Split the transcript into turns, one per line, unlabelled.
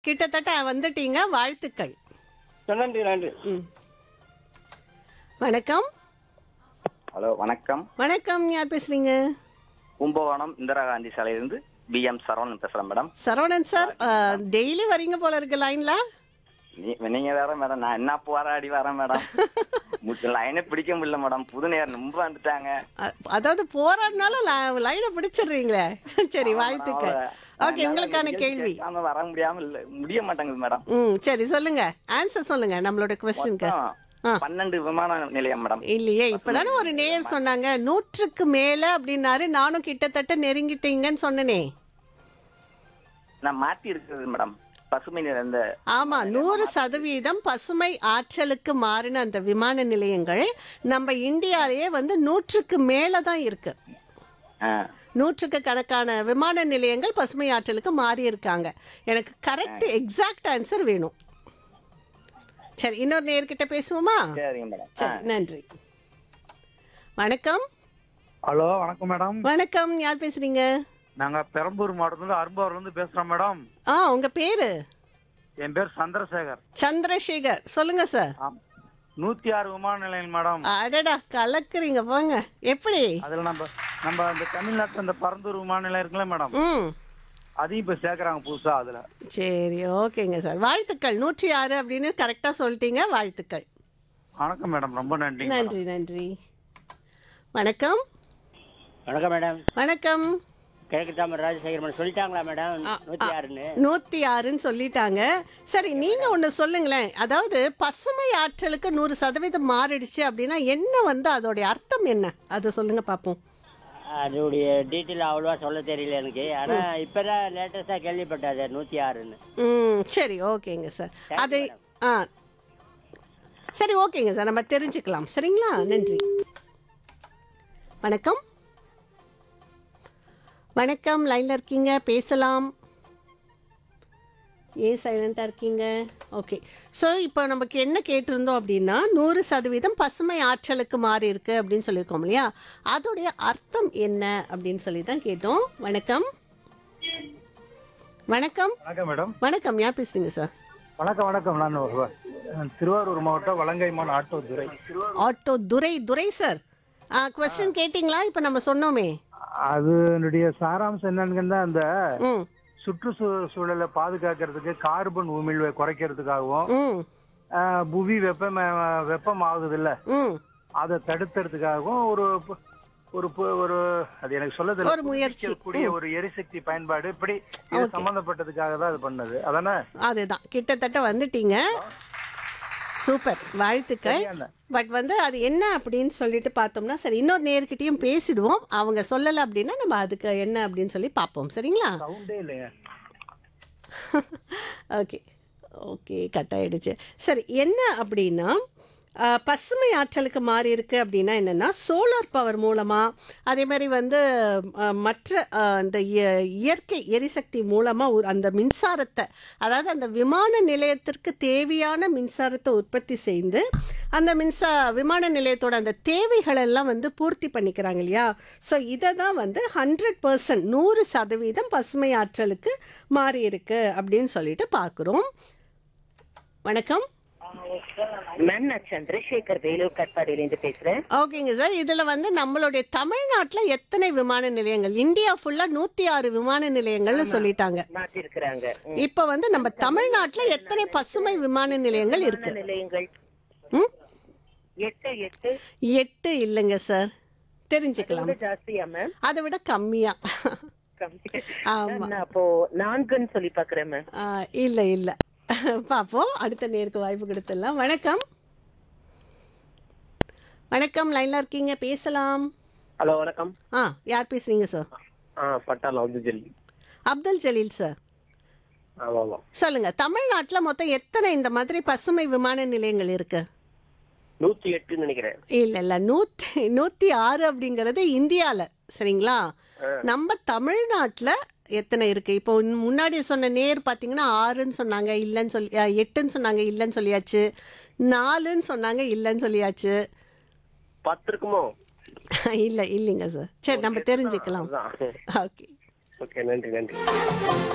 கிட்டத்தட்ட வந்துட்டீங்க வாழ்த்துக்கள்
நன்றி நன்றி
ம் வணக்கம்
ஹலோ வணக்கம்
வணக்கம் யார் பேசுறீங்க
கும்பகோணம் இந்திரா காந்தி சாலையிலிருந்து பி எம் சரவணன் பேசுறேன் மேடம்
சரவணன் சார் டெய்லி வரீங்க போல இருக்கு லைன்ல
நீ- நீங்க வேற மேடம் நான் என்ன போராடி வரேன் மேடம் லைனே பிடிக்க முடியல மேடம் புது நேரம் ரொம்ப வந்துட்டாங்க
அதாவது போராடினாலும் லைனை பிடிச்சிடுறீங்களே சரி வாழ்த்துக்கள் ஓகே உங்களுக்கான கேள்வி
ஆமா வர முடியாம இல்ல முடிய மாட்டேங்குது மேடம்
ம் சரி சொல்லுங்க ஆன்சர் சொல்லுங்க நம்மளோட கொஸ்டினுக்கு ஆ.
பன்னெண்டு விமான நிலையம் மேடம்
இல்லையே இப்பதானே ஒரு நேயர் சொன்னாங்க நூற்றுக்கு மேல அப்படின்னாரு நானும் கிட்டத்தட்ட நெருங்கிட்டீங்கன்னு சொன்னனே
நான் மாத்தி இருக்குது மேடம் பசுமை நிற இந்த
ஆமா நூறு சதவீதம் பசுமை ஆற்றலுக்கு மாறின அந்த விமான நிலையங்கள் நம்ம இந்தியாலேயே வந்து நூற்றுக்கு மேல தான் இருக்கு
ஆ,
நூற்றுக்கு கணக்கான விமான நிலையங்கள் பசுமை ஆற்றலுக்கு மாறி இருக்காங்க எனக்கு கரெக்ட் எக்ஸாக்ட் ஆன்சர் வேணும் சரி இன்னொரு நேர்கிட்ட பேசுவோமா
சரிங்க மேடம் ஆ,
சரி நன்றி வணக்கம்
ஹலோ வணக்கம் மேடம்
வணக்கம் யார் பேசுறீங்க
நாங்க பெரம்பூர் மாவட்டத்துல அரும்பாவூர்ல இருந்து பேசுறோம் மேடம்
ஆ உங்க பேரு
என் பேர் சந்திரசேகர்
சந்திரசேகர் சொல்லுங்க சார்
ஆம். நூத்தி ஆறு விமான நிலையம் மேடம்
அடடா கலக்குறீங்க போங்க எப்படி
அதுல நம்ம நம்ம அந்த தமிழ்நாட்டுல அந்த பரந்தூர் விமான நிலையம் இருக்குல்ல மேடம்
ம்
அதையும் இப்ப சேர்க்கறாங்க புதுசா அதுல
சரி ஓகேங்க சார் வாழ்த்துக்கள் நூற்றி ஆறு அப்படின்னு கரெக்டாக சொல்லிட்டீங்க வாழ்த்துக்கள்
வணக்கம் மேடம் ரொம்ப நன்றி
நன்றி நன்றி வணக்கம்
வணக்கம் மேடம்
வணக்கம்
கிழக்கு தாமரை ராஜசேகர் மேடம் சொல்லிட்டாங்களா மேடம் நூற்றி ஆறுன்னு
நூற்றி ஆறுன்னு சொல்லிட்டாங்க சரி நீங்கள் ஒன்று சொல்லுங்களேன் அதாவது பசுமை ஆற்றலுக்கு நூறு சதவீதம் மாறிடுச்சு அப்படின்னா என்ன வந்து அதோடைய அர்த்தம் என்ன அதை சொல்லுங்க பார்ப்போம்
அதோடைய டீட்டெயில் அவ்வளோவா சொல்ல தெரியல எனக்கு ஆனால் இப்போ தான் லேட்டஸ்ட்டாக கேள்விப்பட்டாது நூற்றி ஆறுன்னு
ம் சரி ஓகேங்க சார் அது ஆ சரி ஓகேங்க சார் நம்ம தெரிஞ்சுக்கலாம் சரிங்களா நன்றி வணக்கம் வணக்கம் லைனில் இருக்கீங்க பேசலாம் ஏன் சைலண்ட்டாக இருக்கீங்க ஓகே ஸோ இப்போ நமக்கு என்ன கேட்டிருந்தோம் அப்படின்னா நூறு சதவீதம் பசுமை ஆற்றலுக்கு மாறி இருக்கு அப்படின்னு சொல்லியிருக்கோம் இல்லையா அதோடைய அர்த்தம் என்ன அப்படின்னு சொல்லி தான் கேட்டோம் வணக்கம் வணக்கம்
வணக்கம் மேடம்
வணக்கம் யார் பேசுறீங்க சார்
வணக்கம் வணக்கம் நான் ஒரு- திருவாரூர் மாவட்டம் Valangaiman auto Durai
auto Durai Durai sir question கேட்டிங்களா இப்போ நம்ம சொன்னோமே
அதனுடைய சாராம்சம் என்னன்னு அந்த
ம்
சுற்றுச்சூழலை பாதுகாக்கிறதுக்கு கார்பன் உமிழ்வை குறைக்கிறதுக்காகவும்
ம்
ஆஹ், புவி வெப்பம் வெப்பம் ஆகுது இல்ல
ம்
அதை தடுக்கிறதுக்காகவும் ஒரு பு- ஒரு பு- ஒரு அது எனக்கு சொல்ல தெரியல.
ஒரு முயற்சி.
கூடிய ஒரு எரிசக்தி பயன்பாடு இப்படி இது சம்பந்தப்பட்டதுக்காக தான் அது பண்ணது அதானே
அதுதான் கிட்டத்தட்ட வந்துட்டீங்க சூப்பர் வாழ்த்துக்கள்
சரியான.
பட் வந்து அது என்ன அப்படின்னு சொல்லிட்டு பார்த்தோம்னா சரி இன்னொரு நேர்கிட்டயும் பேசிடுவோம் அவங்க சொல்லலை அப்படின்னா நம்ம அதுக்கு என்ன அப்படின்னு சொல்லி பார்ப்போம் சரிங்களா
சவுண்டே இல்லைங்க
ஓகே ஓகே கட் ஆயிடுச்சு சரி என்ன அப்படின்னா அஹ், பசுமை ஆற்றலுக்கு மாறி இருக்கு அப்படின்னா என்னென்னா சோலார் பவர் மூலமாக அதே மாதிரி வந்து அஹ், மற்ற அஹ், இந்த இய- இயற்கை எரிசக்தி மூலமாக அந்த மின்சாரத்தை அதாவது அந்த விமான நிலையத்திற்கு தேவையான மின்சாரத்தை உற்பத்தி செய்து அந்த மின்சா விமான நிலையத்தோட அந்த தேவைகள் எல்லாம் வந்து பூர்த்தி பண்ணிக்கிறாங்க இல்லையா ஸோ இதை தான் வந்து ஹண்ட்ரட் பர்சன்ட் நூறு சதவீதம் பசுமை ஆற்றலுக்கு மாறி இருக்கு அப்படின்னு சொல்லிட்டு பார்க்குறோம் வணக்கம்
மேம் நான் சந்திரசேகர் வேலூர் கட்பாடியிலேருந்து பேசுறேன்
ஓகேங்க சார் இதில் வந்து நம்மளுடைய தமிழ்நாட்டில் எத்தனை விமான நிலையங்கள் இந்தியா ஃபுல்லாக நூற்றி ஆறு விமான நிலையங்கள்னு சொல்லிட்டாங்க
மாத்திருக்கிறாங்க ம்.
இப்போ வந்து நம்ம தமிழ்நாட்டில் எத்தனை பசுமை விமான நிலையங்கள் இருக்கு
நிலையங்கள்
ம்
எட்டு எட்டு
எட்டு இல்லைங்க சார் தெரிஞ்சுக்கலாம்
ரொம்ப ஜாஸ்தியா மேம்
அதை விட கம்மியா ஆமா.
நான் அப்போ நான்குன்னு சொல்லி பாக்குறேன் மேம்
ஆ, இல்லை இல்லை பார்ப்போம் அடுத்த நேருக்கு வாய்ப்பு கொடுத்துடலாம் வணக்கம் வணக்கம் லைனில் இருக்கீங்க பேசலாம்
ஹலோ வணக்கம்
ஆ யார் பேசுறீங்க சார்
ஆ பட்டாளம் வந்து ஜெல்லி
அப்துல் ஜலீல் சார்
ஆமாம் ஆமாம்
சொல்லுங்க தமிழ்நாட்டில் மொத்தம் எத்தனை இந்த மாதிரி பசுமை விமான நிலையங்கள் இருக்கு
நூற்றி எட்டுன்னு நினைக்கிறேன்
இல்ல இல்ல நூத்தி நூத்தி ஆறு அப்படிங்கறது இந்தியால சரிங்களா நம்ம தமிழ்நாட்டுல எத்தனை இருக்கு இப்போ உன் முன்னாடி சொன்ன நேர் பாத்தீங்கன்னா ஆறுன்னு சொன்னாங்க இல்லைன்னு சொல்லி அஹ், எட்டுன்னு சொன்னாங்க இல்லைன்னு சொல்லியாச்சு நாலுன்னு சொன்னாங்க இல்லைன்னு சொல்லியாச்சு
பத்து இருக்குமோ
இல்ல இல்லைங்க சார் சரி நம்ம தெரிஞ்சுக்கலாம்
அதுதான்
ஓகே
ஓகே நன்றி நன்றி